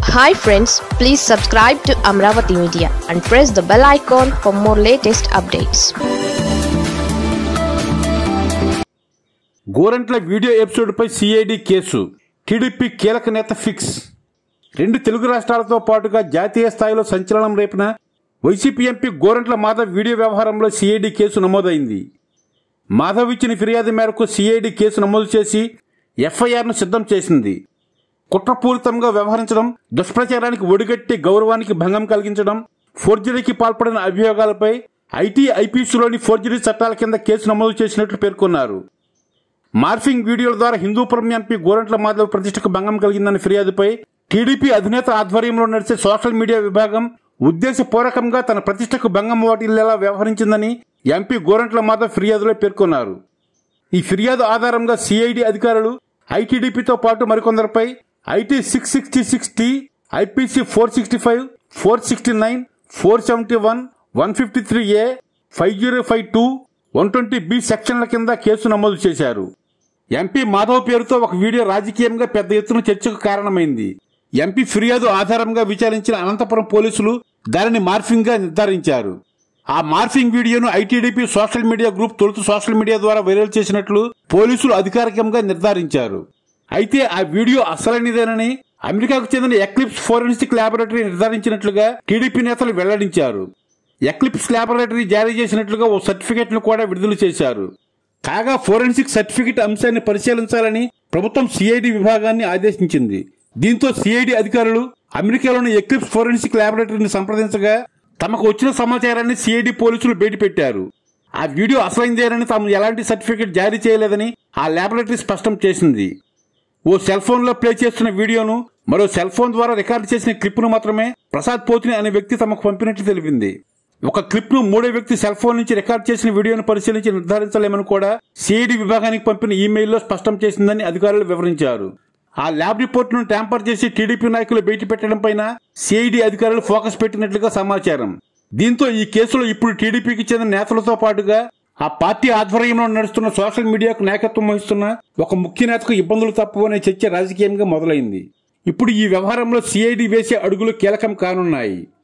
hi friends please subscribe to Amaravati media and press the bell icon for more latest updates Gorantla video ఎపిసోడ్పై CID case TDP కీలక నేత fix రెండు తెలుగు రాష్ట్రాలతో పాటుగా జాతీయ స్థాయిలో సంచలనం రేపిన YCP MP Gorantla Madhav video వ్యవహారంలో సిఐడి కేసు నమోదైంది మాధవ్ ఇచ్చిన ఫిర్యాదు మేరకు సిఐడి కేసు నమోదు చేసి ఎఫ్ఐఆర్ను సిద్ధం చేసింది కుట్రపూరితంగా వ్యవహరించడం దుష్ప్రచారానికి ఒడిగట్టి గౌరవానికి భంగం కలిగించడం ఫోర్జరీకి పాల్పడిన అభియోగాలపై ఐటీ ఐపీసీలోని ఫోర్జరీ చట్టాల కింద కేసు నమోదు చేసినట్లు పేర్కొన్నారు మార్ఫింగ్ వీడియోల ద్వారా హిందూపురం ఎంపీ గోరంట్ల మాధవ్ ప్రతిష్టకు భంగం కలిగిందన్న ఫిర్యాదుపై టీడీపీ అధినేత ఆధ్వర్యంలో నడిచే సోషల్ మీడియా విభాగం ఉద్దేశపూర్వకంగా తన ప్రతిష్టకు భంగం వాటిల్లేలా వ్యవహరించిందని ఎంపీ గోరంట్ల మాధవ్ ఫిర్యాదులో పేర్కొన్నారు ఈ ఫిర్యాదు ఆధారంగా సిఐడి అధికారులు ఐటీడీపీతో పాటు మరికొందరిపై IT six sixty six T IPC four sixty five four sixty nine four seventy one one fifty three A five zero five two one twenty B సెక్షన్ల కింద కేసు నమోదు చేశారు ఎంపీ మాధవ్ పేరుతో ఒక వీడియో రాజకీయంగా పెద్ద ఎత్తున చర్చకు కారణమైంది ఎంపీ ఫిర్యాదు ఆధారంగా విచారించిన అనంతపురం పోలీసులు దానిని మార్ఫింగ్ గా నిర్ధారించారు ఆ మార్ఫింగ్ వీడియోను ఐటీడీపీ సోషల్ మీడియా గ్రూప్ తొలుత సోషల్ మీడియా ద్వారా వైరల్ చేసినట్లు పోలీసులు అధికారికంగా నిర్ధారించారు అయితే ఆ వీడియో అసలైనదేనని అమెరికాకు చెందిన ఎక్లిప్స్ ఫోరెన్సిక్ ల్యాబొరేటరీ నిర్ధారించినట్లుగా టీడీపీ నేతలు వెల్లడించారు ఎక్లిప్స్ ల్యాబొరేటరీ జారీ చేసినట్లుగా ఓ సర్టిఫికెట్ ను కూడా విడుదల చేశారు కాగా ఫోరెన్సిక్ సర్టిఫికెట్ అంశాన్ని పరిశీలించాలని ప్రభుత్వం సిఐడి విభాగాన్ని ఆదేశించింది దీంతో సిఐడి అధికారులు అమెరికాలోని ఎక్లిప్స్ ఫోరెన్సిక్ ల్యాబొరేటరీని సంప్రదించగా తమకు వచ్చిన సమాచారాన్ని సిఐడి పోలీసులు బయటపెట్టారు ఆ వీడియో అసలైందేనని తాము ఎలాంటి సర్టిఫికెట్ జారీ చేయలేదని ఆ ల్యాబొరేటరీ స్పష్టం చేసింది ఓ సెల్ ఫోన్ లో ప్లే చేస్తున్న వీడియోను మరో సెల్ ఫోన్ ద్వారా రికార్డు చేసిన క్లిప్ ను మాత్రమే ప్రసాద్ పోతిని అనే వ్యక్తి తమకు పంపినట్లు తెలిపింది ఒక క్లిప్ ను మూడో వ్యక్తి సెల్ ఫోన్ నుంచి రికార్డు చేసిన వీడియోను పరిశీలించి నిర్ధారించలేమని కూడా సిఐడి విభాగానికి పంపిన ఈమెయిల్లో స్పష్టం చేసిందని అధికారులు వివరించారు ఆ ల్యాబ్ రిపోర్టును ట్యాంపర్ చేసి టీడీపీ నాయకులు బయటపెట్టడం పైన సిఐడి అధికారులు ఫోకస్ పెట్టినట్లుగా సమాచారం దీంతో ఈ కేసులో ఇప్పుడు టీడీపీకి చెందిన నేతలతో పాటుగా ఆ పార్టీ ఆధ్వర్యంలో నడుస్తున్న సోషల్ మీడియాకు నాయకత్వం వహిస్తున్న ఒక ముఖ్య నేతకు ఇబ్బందులు తప్పవనే చర్చ రాజకీయంగా మొదలైంది ఇప్పుడు ఈ వ్యవహారంలో సిఐడి వేసే అడుగులు కీలకం కానున్నాయి